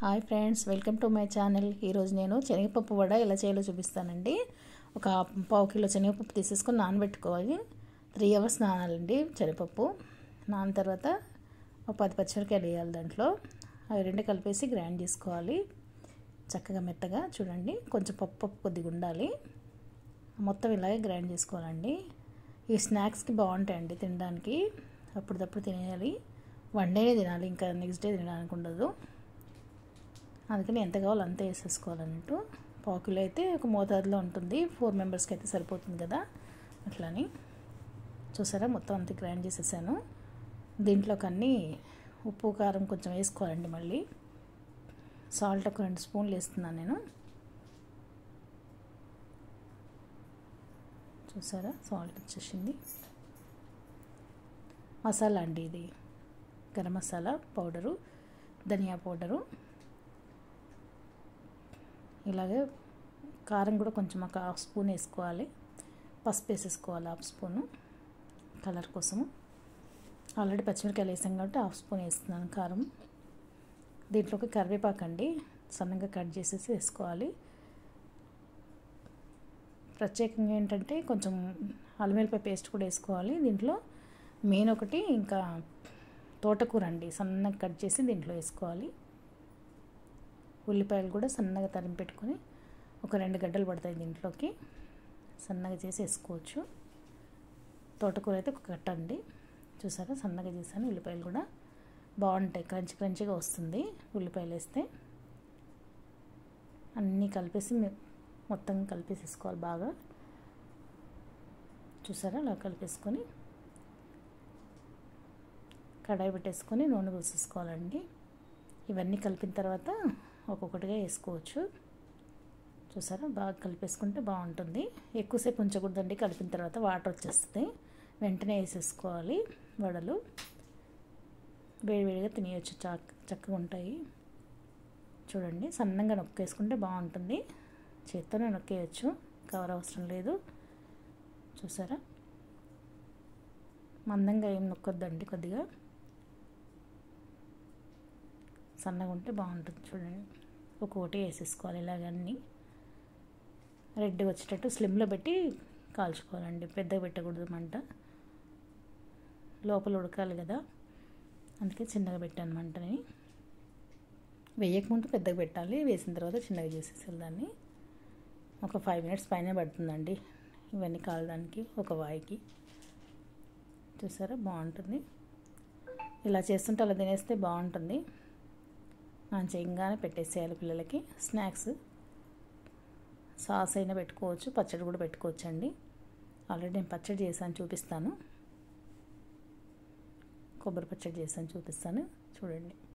hi friends welcome to my channel ఈరోజు నేను శనగపప్పు వడ ఎలా చేయాలో చూపిస్తానండి ఒక పావు కిలో శనగపప్పు తీసేసుకొని నానబెట్టుకోవాలి త్రీ అవర్స్ నానాలండి శనగపప్పు నాన తర్వాత ఒక పది పచ్చిమిరకాయలు వేయాలి దాంట్లో అవి రెండు కలిపేసి గ్రైండ్ చేసుకోవాలి చక్కగా మెత్తగా చూడండి కొంచెం పప్పు పప్పు కొద్దిగా ఉండాలి మొత్తం ఇలాగే గ్రైండ్ చేసుకోవాలండి ఈ స్నాక్స్కి బాగుంటాయండి తినడానికి అప్పుడప్పుడు తినేయాలి వన్ డేనే తినాలి ఇంకా నెక్స్ట్ డే తినడానికి ఉండదు అందుకని ఎంత కావాలో అంత వేసేసుకోవాలన్నట్టు పావు కిలో అయితే ఒక మోతాదులో ఉంటుంది ఫోర్ మెంబర్స్కి అయితే సరిపోతుంది కదా అట్లని చూసారా మొత్తం అంతా గ్రైండ్ చేసేసాను దీంట్లోకి అన్నీ ఉప్పు కారం కొంచెం వేసుకోవాలండి మళ్ళీ సాల్ట్ ఒక రెండు స్పూన్లు వేస్తున్నాను నేను చూసారా సాల్ట్ వచ్చేసింది మసాలా అండి ఇది గరం మసాలా పౌడరు ధనియా పౌడరు ఇలాగే కారం కూడా కొంచెం ఒక హాఫ్ స్పూన్ వేసుకోవాలి పసుపు వేసేసుకోవాలి హాఫ్ స్పూను కలర్ కోసము ఆల్రెడీ పచ్చిమిరకాయలు వేసాం కాబట్టి హాఫ్ స్పూన్ వేస్తున్నాను కారం దీంట్లోకి కరివేపాకు అండి సన్నగా కట్ చేసేసి వేసుకోవాలి ప్రత్యేకంగా ఏంటంటే కొంచెం అల్లిమిరపాయ పేస్ట్ కూడా వేసుకోవాలి దీంట్లో మెయిన్ ఒకటి ఇంకా తోటకూర అండి సన్నగా కట్ చేసి దీంట్లో వేసుకోవాలి ఉల్లిపాయలు కూడా సన్నగా తరిమి పెట్టుకొని ఒక రెండు గడ్డలు పడతాయి దీంట్లోకి సన్నగా చేసి వేసుకోవచ్చు తోటకూర అయితే ఒక కట్ట అండి చూసారా సన్నగా చేశాను ఉల్లిపాయలు కూడా బాగుంటాయి క్రంచి క్రంచిగా వస్తుంది ఉల్లిపాయలు వేస్తే అన్నీ కలిపేసి మొత్తం కలిపేసేసుకోవాలి బాగా చూసారా అలా కలిపేసుకొని కడాయి పెట్టేసుకొని నూనె పోసేసుకోవాలండి ఇవన్నీ కలిపిన తర్వాత ఒక్కొక్కటిగా వేసుకోవచ్చు చూసారా బాగా కలిపేసుకుంటే బాగుంటుంది ఎక్కువసేపు ఉంచకూడదండి కలిపిన తర్వాత వాటర్ వచ్చేస్తుంది వెంటనే వేసేసుకోవాలి వడలు వేడివేడిగా తినేయచ్చు చాక్ చక్కగా ఉంటాయి చూడండి సన్నంగా నొక్కేసుకుంటే బాగుంటుంది చేత్తోనే నొక్కేయచ్చు కవర్ అవసరం లేదు చూసారా మందంగా ఏం నొక్కొద్దండి కొద్దిగా సన్నగా ఉంటే బాగుంటుంది చూడండి ఒక్కొక్కటి వేసేసుకోవాలి ఇలాగన్నీ రెడ్ వచ్చేటట్టు స్లిమ్లో పెట్టి కాల్చుకోవాలండి పెద్దగా పెట్టకూడదు మంట లోపల ఉడకాలి కదా అందుకే చిన్నగా పెట్టాను మంటని వేయకముందు పెద్దగా పెట్టాలి వేసిన తర్వాత చిన్నగా చేసేసాలి దాన్ని ఒక ఫైవ్ మినిట్స్ పైన పడుతుందండి ఇవన్నీ కాలడానికి ఒక వాయికి చూసారా బాగుంటుంది ఇలా చేస్తుంటే అలా తినేస్తే బాగుంటుంది మనం చేయంగానే పెట్టేసేయాలి పిల్లలకి స్నాక్స్ సాస్ అయినా పెట్టుకోవచ్చు పచ్చడి కూడా పెట్టుకోవచ్చు అండి ఆల్రెడీ నేను పచ్చడి చేశాను చూపిస్తాను కొబ్బరి పచ్చడి చేశాను చూపిస్తాను చూడండి